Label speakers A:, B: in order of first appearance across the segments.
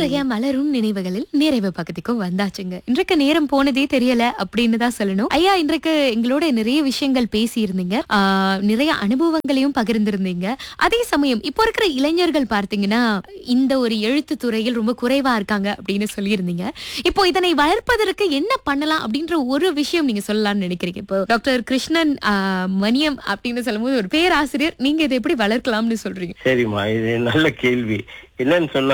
A: இன்றைய மலரும் நினைவுகளில் நிறைவு பக்கத்துக்கும் வந்தாச்சுங்க இன்றைக்கு நேரம் போனதே தெரியல அப்படின்னு தான் சொல்லணும் ஐயா இன்றைக்கு எங்களோட நிறைய விஷயங்கள் பேசி இருந்தீங்க நிறைய அனுபவங்களையும் பகிர்ந்திருந்தீங்க அதே சமயம் இப்போ இருக்கிற இளைஞர்கள் பார்த்தீங்கன்னா இந்த ஒரு எழுத்து துறையில் ரொம்ப குறைவா இருக்காங்க அப்படின்னு சொல்லியிருந்தீங்க இப்போ இதனை வளர்ப்பதற்கு என்ன பண்ணலாம் அப்படின்ற ஒரு விஷயம் நீங்க சொல்லலாம்னு நினைக்கிறீங்க இப்போ டாக்டர் கிருஷ்ணன் ஆஹ், மணியம் அப்படின்னு சொல்லும்போது ஒரு பேராசிரியர் நீங்க இதை எப்படி வளர்க்கலாம்னு சொல்றீங்க
B: சரிம்மா இது நல்ல கேள்வி என்னன்னு சொன்னா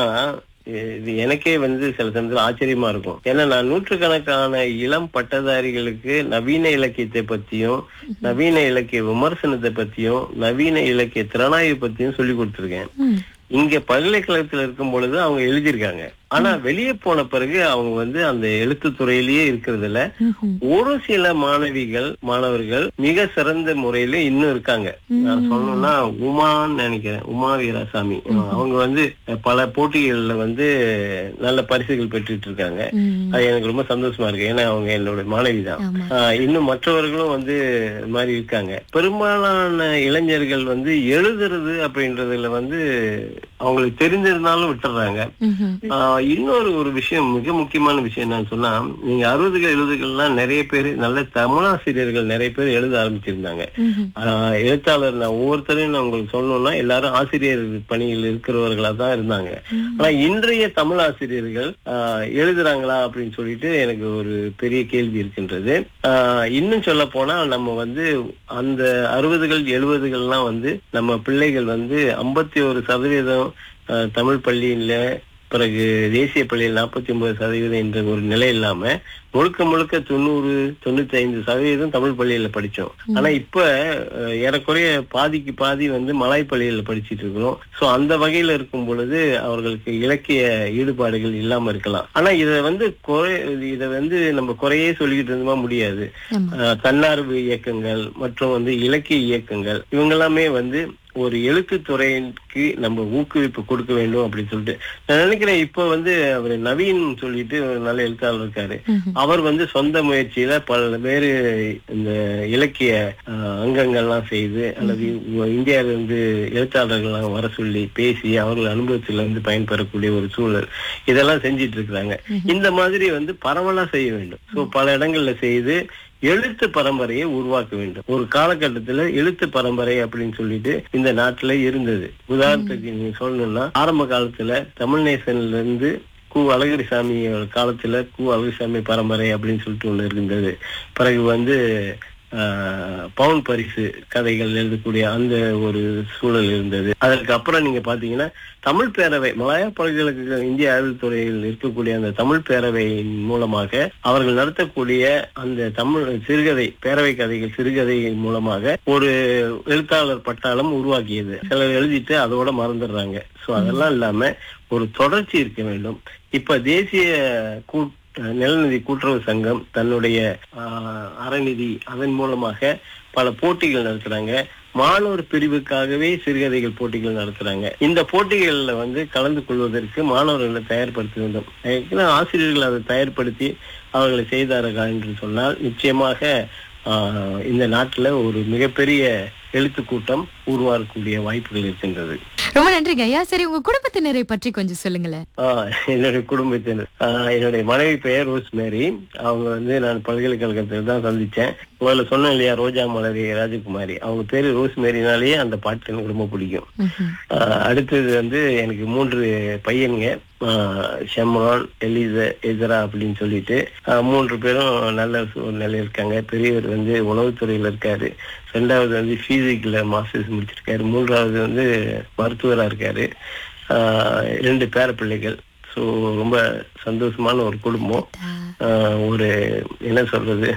B: இது எனக்கே வந்து சில சமயத்துல ஆச்சரியமா இருக்கும் ஏன்னா நான் நூற்றுக்கணக்கான இளம் பட்டதாரிகளுக்கு நவீன இலக்கியத்தை பத்தியும் நவீன இலக்கிய விமர்சனத்தை பத்தியும் நவீன இலக்கிய திறனாய்வு பத்தியும் சொல்லி கொடுத்திருக்கேன்
A: ம்.
B: இங்க பல்கலைக்கழகத்துல இருக்கும் பொழுது அவங்க எழுதியிருக்காங்க ஆனா வெளியே போன பிறகு அவங்க வந்து அந்த எழுத்து துறையிலேயே இருக்கிறதுல
A: ம்ஹும்.
B: ஒரு சில மாணவிகள் மாணவர்கள் மிக சிறந்த முறையில இன்னும் இருக்காங்க நான் சொல்லணும்னா உமான்னு நினைக்கிறேன் உமா வீராசாமி அவங்க வந்து பல போட்டிகள்ல வந்து நல்ல பரிசுகள் பெற்றுட்டு இருக்காங்க
A: ம்.
B: அது எனக்கு ரொம்ப சந்தோஷமா இருக்கு ஏன்னா அவங்க என்னோட மாணவி தான்
A: ஆமா.
B: ஆஹ் இன்னும் மற்றவர்களும் வந்து இது மாதிரி இருக்காங்க பெரும்பாலான இளைஞர்கள் வந்து எழுதுறது அப்படின்றதுல வந்து அவங்களுக்கு தெரிஞ்சிருந்தாலும் விட்டுறாங்க
A: ம்ஹும்.
B: ஆஹ் இன்னொரு ஒரு விஷயம் மிக முக்கியமான விஷயம் என்னன்னு சொன்னா நீங்க அறுபதுகள் எழுபதுகள்லாம் நிறைய பேர் நல்ல தமிழாசிரியர்கள் நிறைய பேர் எழுத ஆரம்பிச்சிருந்தாங்க
A: ம்ஹும்.
B: ஆஹ் எழுத்தாளர் நான் ஒவ்வொருத்தரையும் நான் உங்களுக்கு சொல்லணும்னா எல்லாரும் ஆசிரியர் பணியில் இருக்கிறவர்களா தான் இருந்தாங்க ஆனா இன்றைய தமிழ் ஆசிரியர்கள் ஆஹ் எழுதுறாங்களா அப்படின்னு சொல்லிட்டு எனக்கு ஒரு பெரிய கேள்வி இருக்கின்றது ஆஹ் இன்னும் சொல்ல போனா நம்ம வந்து அந்த அறுபதுகள் எழுபதுகள்லாம் வந்து நம்ம பிள்ளைகள் வந்து ஐம்பத்தி ஒரு சதவீதம் ஆஹ் தமிழ் பள்ளியில பிறகு தேசிய பள்ளியில் நாற்பத்தி ஒன்பது சதவீதம் என்ற ஒரு நிலை இல்லாம முழுக்க முழுக்க தொண்ணூறு தொண்ணூத்தி ஐந்து சதவீதம் தமிழ் பள்ளியில படிச்சோம் ஆனா இப்ப அஹ், ஏறக்குறைய பாதிக்கு பாதி வந்து மலாய் பள்ளியில படிச்சிட்டு இருக்கிறோம் சோ அந்த வகையில இருக்கும் பொழுது அவர்களுக்கு இலக்கிய ஈடுபாடுகள் இல்லாம இருக்கலாம் ஆனா இத வந்து குறை இத வந்து நம்ம குறையே சொல்லிக்கிட்டு இருந்தோமா முடியாது
A: ஆமா.
B: அஹ், தன்னார்வ இயக்கங்கள் மற்றும் வந்து இலக்கிய இயக்கங்கள் இவங்க எல்லாமே வந்து ஒரு எழுத்து துறைக்கு நம்ம ஊக்குவிப்பு கொடுக்க வேண்டும் அப்படின்னு சொல்லிட்டு நான் நினைக்கிறேன் இப்ப வந்து அவர் நவீன் சொல்லிட்டு ஒரு நல்ல எழுத்தாளர் இருக்காரு
A: ம்ஹும்.
B: அவர் வந்து சொந்த முயற்சியில பல்வேறு இந்த இலக்கிய அஹ், அங்கங்கள்லாம் செய்து அல்லது இந்தியாவில இருந்து எழுத்தாளர்கள்லாம் வர சொல்லி பேசி அவர்கள் அனுபவத்துல இருந்து பயன்பெறக்கூடிய ஒரு சூழல் இதெல்லாம் செஞ்சிட்டு இருக்கிறாங்க இந்த மாதிரி வந்து பரவலா செய்ய வேண்டும் சோ பல இடங்கள்ல செய்து எழுத்து பரம்பரையை உருவாக்க வேண்டும் ஒரு காலகட்டத்துல எழுத்து பரம்பரை அப்படின்னு சொல்லிட்டு இந்த நாட்டுல இருந்தது உதாரணத்துக்கு நீங்க சொல்லணும்னா ஆரம்ப காலத்துல தமிழ் நேசன்ல இருந்து கு அழகிரிசாமி காலத்துல கு அழகிரிசாமி பரம்பரை அப்படின்னு சொல்லிட்டு ஒண்ணு இருந்தது பிறகு வந்து ஆஹ், பவுன் பரிசு கதைகள் எழுதக்கூடிய அந்த ஒரு சூழல் இருந்தது அதற்கு அப்புறம் நீங்க பாத்தீங்கன்னா தமிழ் பேரவை மலாயா பல்கலைக்கழக இந்திய அறிவுத்துறையில் இருக்கக்கூடிய அந்த தமிழ் பேரவையின் மூலமாக அவர்கள் நடத்தக்கூடிய அந்த தமிழ் சிறுகதை பேரவை கதைகள் சிறுகதையின் மூலமாக ஒரு எழுத்தாளர் பட்டாளம் உருவாக்கியது சிலர் எழுதிட்டு அதோட மறந்துடுறாங்க சோ அதெல்லாம் இல்லாம ஒரு தொடர்ச்சி இருக்க வேண்டும் இப்ப தேசிய கூட் நிலநிதி கூட்டுறவு சங்கம் தன்னுடைய ஆஹ், அறநிதி அதன் மூலமாக பல போட்டிகள் நடத்துறாங்க மாணவர் பிரிவுக்காகவே சிறுகதைகள் போட்டிகள் நடத்துறாங்க இந்த போட்டிகள்ல வந்து கலந்து கொள்வதற்கு மாணவர்களை தயார்படுத்த வேண்டும் ஏற்கனவே ஆசிரியர்கள் அதை தயார்படுத்தி அவர்களை செய்தார்கள் என்று சொன்னால் நிச்சயமாக ஆஹ், இந்த நாட்டுல ஒரு மிகப்பெரிய எழுத்து கூட்டம் உருவாகக்கூடிய வாய்ப்புகள் இருக்கின்றது
A: ரொம்ப நன்றிங்க ஐயா சரி உங்க குடும்பத்தினரை பற்றி கொஞ்சம் சொல்லுங்களேன்
B: ஆஹ் என்னுடைய குடும்பத்தினர் ஆஹ் என்னுடைய மனைவி பெயர் ரோஸ் மேரி அவங்க வந்து நான் பல்கலைக்கழகத்தில் தான் சந்திச்சேன் முதல்ல சொன்னேன் இல்லையா ரோஜா மலரி ராஜகுமாரி அவங்க பேரு ரோஸ் மேரினாலேயே அந்த பாட்டு எனக்கு ரொம்ப பிடிக்கும்
A: ம்ஹும்.
B: ஆஹ் அடுத்தது வந்து எனக்கு மூன்று பையனுங்க ஆஹ் ஷெம்ரான் எலிசா எசரா அப்படின்னு சொல்லிட்டு ஆஹ் மூன்று பேரும் நல்ல சூழ்நிலை இருக்காங்க பெரியவர் வந்து உணவுத்துறையில இருக்காரு ரெண்டாவது வந்து பிசிக்ல மாஸ்டர்ஸ் முடிச்சிருக்காரு மூன்றாவது வந்து மருத்துவரா இருக்காரு ஆஹ் இரண்டு பேர பிள்ளைகள் ஸோ ரொம்ப சந்தோஷமான ஒரு குடும்பம் ஆஹ் ஒரு என்ன சொல்றது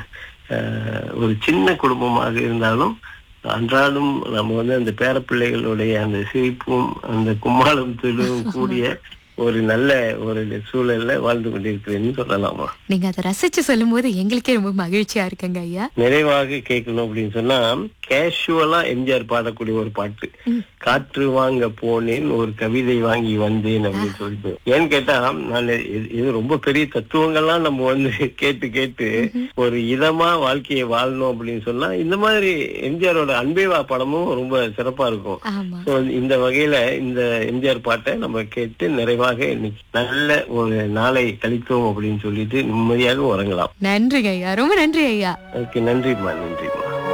B: ஆஹ் ஒரு சின்ன குடும்பமாக இருந்தாலும் அன்றாடம் நம்ம வந்து அந்த பேரப்பிள்ளைகளுடைய அந்த சிரிப்பும் அந்த கும்மாளம் தொழிலும் கூடிய ஒரு நல்ல ஒரு சூழல்ல வாழ்ந்து கொண்டிருக்கிறேன்னு சொல்லலாமா
A: நீங்க அதை ரசிச்சு சொல்லும் போது எங்களுக்கே ரொம்ப மகிழ்ச்சியா இருக்குங்க ஐயா
B: நிறைவாக கேட்கணும் அப்படின்னு சொன்னா கேஷுவலா எம்ஜிஆர் பாடக்கூடிய ஒரு பாட்டு காற்று வாங்க போனேன் ஒரு கவிதை வாங்கி வந்தேன் அப்படின்னு சொல்லிட்டு ஏன்னு கேட்டா நான் இது இது ரொம்ப பெரிய தத்துவங்கள்லாம் நம்ம வந்து கேட்டு கேட்டு ஒரு இதமா வாழ்க்கையை வாழணும் அப்படின்னு சொன்னா இந்த மாதிரி எம்ஜிஆரோட அன்பேவா படமும் ரொம்ப சிறப்பா இருக்கும்
A: ஆமா
B: So, இந்த வகையில இந்த எம்ஜிஆர் பாட்டை நம்ம கேட்டு நிறைவாக நிச்சயமாக இன்னைக்கு நல்ல ஒரு நாளை கழித்தோம் அப்படின்னு சொல்லிட்டு நிம்மதியாக உறங்கலாம்
A: நன்றிங்க ஐயா ரொம்ப நன்றி ஐயா
B: ஓகே நன்றிம்மா நன்றிம்மா